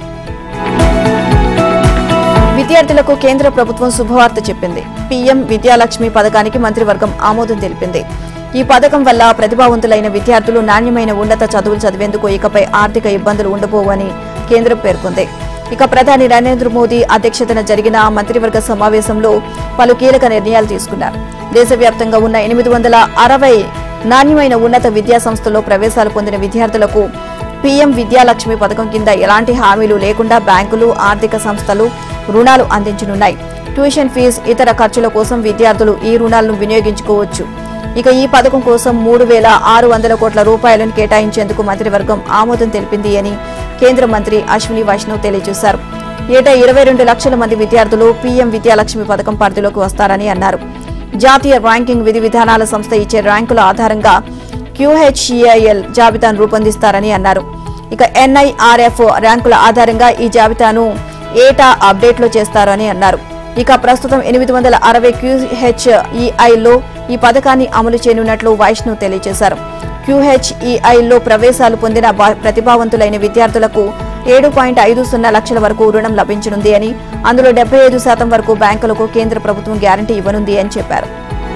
విద్యార్థులకు కేంద్ర ప్రభుత్వం శుభవార్త చెప్పింది పీఎం విద్యాలక్ష్మి పథకానికి మంత్రివర్గం ఆమోదం తెలిపింది ఈ పథకం వల్ల ప్రతిభావంతులైన విద్యార్థులు నాణ్యమైన ఉన్నత చదువులు చదివేందుకు ఇకపై ఆర్థిక ఇబ్బందులు ఉండబోవని కేంద్రం పేర్కొంది ఇక ప్రధాని నరేంద్ర మోదీ అధ్యక్షతన జరిగిన మంత్రివర్గ సమావేశంలో పలు కీలక నిర్ణయాలు తీసుకున్నారు దేశవ్యాప్తంగా ఉన్న ఎనిమిది వందల అరవై నాణ్యమైన ఉన్నత విద్యా సంస్థల్లో ప్రవేశాలు పొందిన విద్యార్థులకు పీఎం విద్యాలక్ష్మి పథకం కింద ఎలాంటి హామీలు లేకుండా బ్యాంకులు ఆర్థిక సంస్థలు రుణాలు అందించనున్నాయి ట్యూషన్ ఫీజు ఇతర ఖర్చుల కోసం విద్యార్థులు ఈ రుణాలను వినియోగించుకోవచ్చు ఇక ఈ పథకం కోసం మూడు వేల ఆరు వందల కోట్ల రూపాయలను కేటాయించేందుకు మంత్రివర్గం ఆమోదం తెలిపింది అని కేంద్ర మంత్రి అశ్విని వైష్ణవ్ తెలియజేశారు ఏటా ఇరవై రెండు లక్షల మంది విద్యార్థులు పీఎం విద్యాలక్ష్మి పథకం పరిధిలోకి వస్తారని అన్నారు జాతీయ ర్యాంకింగ్ విధి విధానాల సంస్థ ఇచ్చే ర్యాంకుల ఆధారంగా క్యూహెచ్ఈఐఎల్ జాబితాను రూపొందిస్తారని అన్నారు ఇక ఎన్ఐఆర్ఎఫ్ ర్యాంకుల ఆధారంగా ఈ జాబితాను ఏటా అప్డేట్లో చేస్తారని అన్నారు ఇక ప్రస్తుతం ఎనిమిది వందల అరవై క్యూహెచ్ఈఐలో ఈ పథకాన్ని అమలు చేయనున్నట్లు వైష్ణవ్ తెలియజేశారు క్యూహెచ్ఈఐలో ప్రవేశాలు పొందిన బా- ప్రతిభావంతులైన విద్యార్థులకు ఏడు పాయింట్ ఐదు సున్నా లక్షల వరకు రుణం లభించనుంది అని అందులో డెబ్బై ఐదు శాతం వరకు బ్యాంకులకు కేంద్ర ప్రభుత్వం గ్యారంటీ ఇవ్వనుంది అని చెప్పారు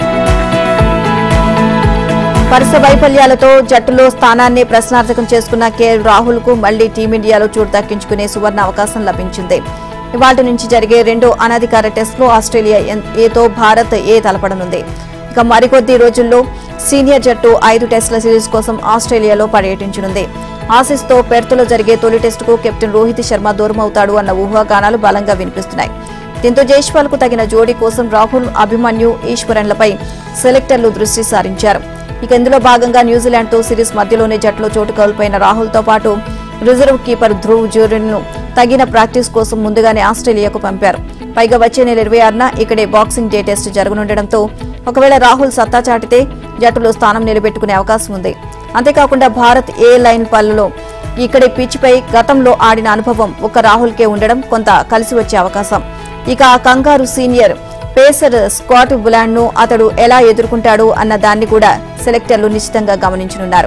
వరుస వైఫల్యాలతో జట్టులో స్థానాన్ని ప్రశ్నార్థకం చేసుకున్న కేఎల్ రాహుల్ కు మళ్లీ టీమిండియాలో చోటు దక్కించుకునే సువర్ణ అవకాశం లభించింది ఇవాటి నుంచి జరిగే రెండో అనధికార టెస్టులో ఆస్ట్రేలియా ఎన్- ఏతో భారత్ ఏ తలపడనుంది ఇక మరికొద్ది రోజుల్లో సీనియర్ జట్టు ఐదు టెస్టుల సిరీస్ కోసం ఆస్ట్రేలియాలో పర్యటించనుంది ఆసీస్తో పెర్త్లో జరిగే తొలి టెస్టుకు కెప్టెన్ రోహిత్ శర్మ దూరమవుతాడు అన్న ఊహాగానాలు బలంగా వినిపిస్తున్నాయి దీంతో జైష్వాల్ కు తగిన జోడీ కోసం రాహుల్ అభిమన్యు ఈశ్వరన్లపై సెలెక్టర్లు దృష్టి సారించారు ఇక ఇందులో భాగంగా న్యూజిలాండ్తో సిరీస్ మధ్యలోనే జట్టులో చోటు కోల్పోయిన రాహుల్తో పాటు రిజర్వ్ కీపర్ ధ్రువ్ జూరిన్ను తగిన ప్రాక్టీస్ కోసం ముందుగానే ఆస్ట్రేలియాకు పంపారు పైగా వచ్చే నెల ఇరవై ఆరున ఇక్కడే బాక్సింగ్ డే టెస్ట్ జరగనుండటంతో ఒకవేళ రాహుల్ సత్తా చాటితే జట్టులో స్థానం నిలబెట్టుకునే అవకాశం ఉంది అంతేకాకుండా భారత్ ఏ లైన్ పల్లలో ఇక్కడి పిచ్పై గతంలో ఆడిన అనుభవం ఒక్క రాహుల్కే ఉండడం కొంత కలిసి వచ్చే అవకాశం ఇక ఆ కంగారు సీనియర్ పేసర్ స్కాట్ బులాండ్ ను అతడు ఎలా ఎదుర్కొంటాడు అన్న దాన్ని కూడా సెలెక్టర్లు నిశ్చితంగా గమనించనున్నారు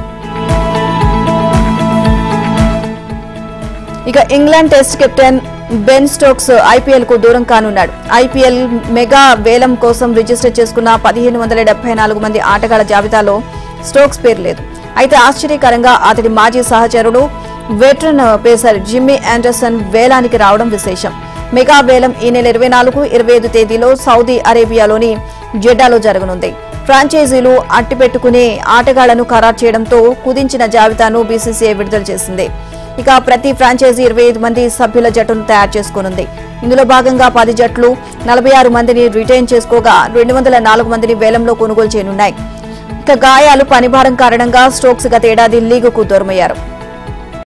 ఇక England Test captain Ben Stokes IPL కు దూరం కానున్నాడు ఐపీఎల్ మెగా వేలం కోసం రిజిస్టర్ చేసుకున్న పదిహేను వందల డెబ్బై నాలుగు మంది ఆటగాళ్ల జాబితాలో స్టోక్స్ పేరు లేదు అయితే ఆశ్చర్యకరంగా అతడి మాజీ సహచరుడు వెటరన్ పేసర్ జిమ్మీ ఆండర్సన్ వేలానికి రావడం విశేషం మెగా వేలం ఈ నెల ఇరవై నాలుగు ఇరవై ఐదు తేదీలో సౌదీ అరేబియాలోని జెడ్డాలో జరగనుంది ఫ్రాంచైజీలు అట్టిపెట్టుకునే ఆటగాళ్లను ఖరారు చేయడంతో కుదించిన జాబితాను బీసీసీఐ విడుదల చేసింది ఇక ప్రతి ఫ్రాంచైజీ ఇరవై ఐదు మంది సభ్యుల జట్టును తయారు చేసుకోనుంది ఇందులో భాగంగా పది జట్లు నలభై ఆరు మందిని రిటైన్ చేసుకోగా రెండు వందల నాలుగు మందిని వేలంలో కొనుగోలు చేయనున్నాయి ఇక గాయాలు పనిభారం కారణంగా స్టోక్స్ గత ఏడాది లీగుకు దూరమయ్యారు